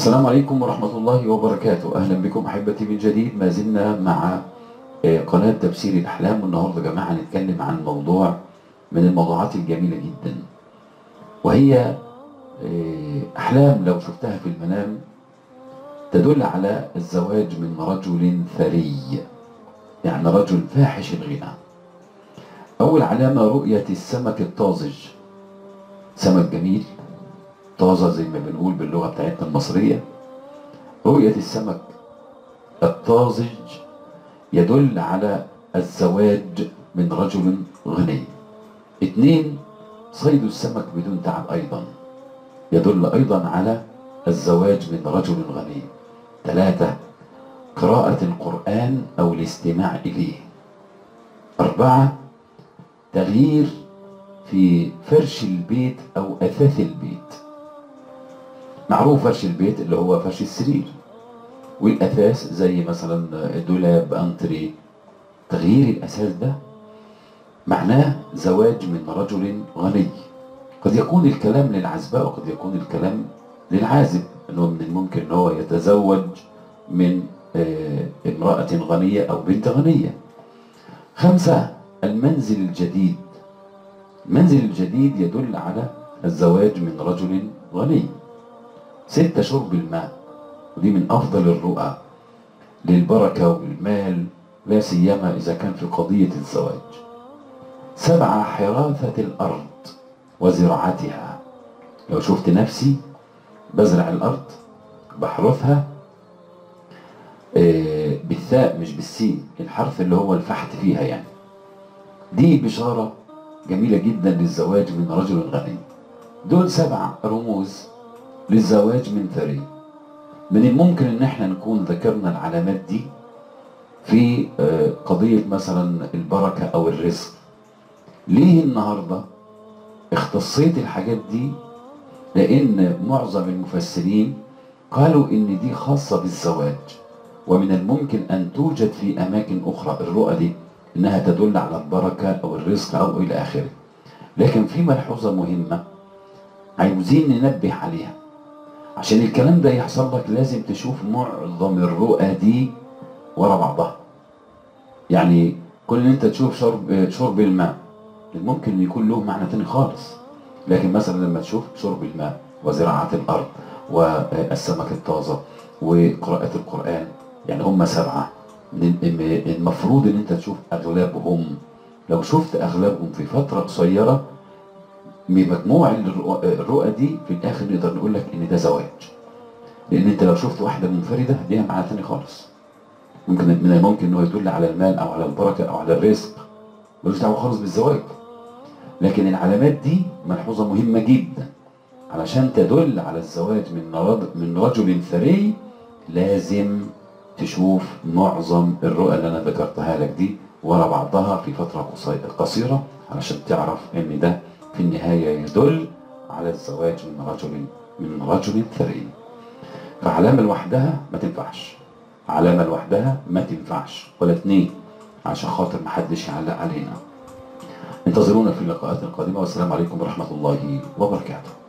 السلام عليكم ورحمة الله وبركاته أهلا بكم أحبتي من جديد ما زلنا مع آه، قناة تفسير الأحلام والنهاردة يا جماعة هنتكلم عن موضوع من الموضوعات الجميلة جدا وهي آه، أحلام لو شفتها في المنام تدل على الزواج من رجل ثري يعني رجل فاحش الغنى أول علامة رؤية السمك الطازج سمك جميل طازة زي ما بنقول باللغة بتاعتنا المصرية رؤية السمك الطازج يدل على الزواج من رجل غني اثنين صيد السمك بدون تعب أيضا يدل أيضا على الزواج من رجل غني ثلاثة قراءة القرآن أو الاستماع إليه أربعة تغيير في فرش البيت أو أثاث البيت معروف فرش البيت اللي هو فرش السرير والأثاث زي مثلا دولاب أنتري تغيير الأساس ده معناه زواج من رجل غني قد يكون الكلام للعزباء وقد يكون الكلام للعازب انه من الممكن ان هو يتزوج من آه، امرأة غنية او بنت غنية خمسة المنزل الجديد المنزل الجديد يدل على الزواج من رجل غني ستة شرب الماء ودي من أفضل الرؤى للبركة والمال لا سيما إذا كان في قضية الزواج سبعة حراثة الأرض وزراعتها لو شفت نفسي بزرع الأرض بحرثها آه، بالثاء مش بالسين الحرث اللي هو الفحت فيها يعني دي بشارة جميلة جدا للزواج من رجل غني دول سبع رموز للزواج من ثري من الممكن ان احنا نكون ذكرنا العلامات دي في آه، قضية مثلا البركة او الرزق ليه النهاردة اختصيت الحاجات دي لان معظم المفسرين قالوا ان دي خاصة بالزواج ومن الممكن ان توجد في اماكن اخرى الرؤى دي انها تدل على البركة او الرزق او الى اخره لكن في ملحوظة مهمة عايزين ننبه عليها عشان الكلام ده يحصل لك لازم تشوف معظم الرؤى دي ورا بعضها يعني كل ان انت تشوف شرب شرب الماء ممكن يكون له معنى تاني خالص لكن مثلا لما تشوف شرب الماء وزراعة الأرض والسمك الطازة وقراءة القرآن يعني هم سبعة من- المفروض ان انت تشوف اغلبهم لو شفت اغلبهم في فترة قصيرة بمجموع الرؤى- الرؤى دي في الاخر نقدر نقول لك ان ده زواج لان انت لو شفت واحده منفرده ليها معنى تاني خالص ممكن من الممكن انه يدل على المال او على البركه او على الرزق ملوش دعوه خالص بالزواج لكن العلامات دي ملحوظه مهمه جدا علشان تدل على الزواج من رد- من رجل ثري لازم تشوف معظم الرؤى اللي انا ذكرتها لك دي ورا بعضها في فتره قصي- قصيره علشان تعرف ان ده في النهايه يدل على الزواج من رجل من رجل ثري فعلامه لوحدها ما تنفعش علامه لوحدها ما تنفعش ولا اتنين عشان خاطر ما حدش يعلق علينا انتظرونا في اللقاءات القادمه والسلام عليكم ورحمه الله وبركاته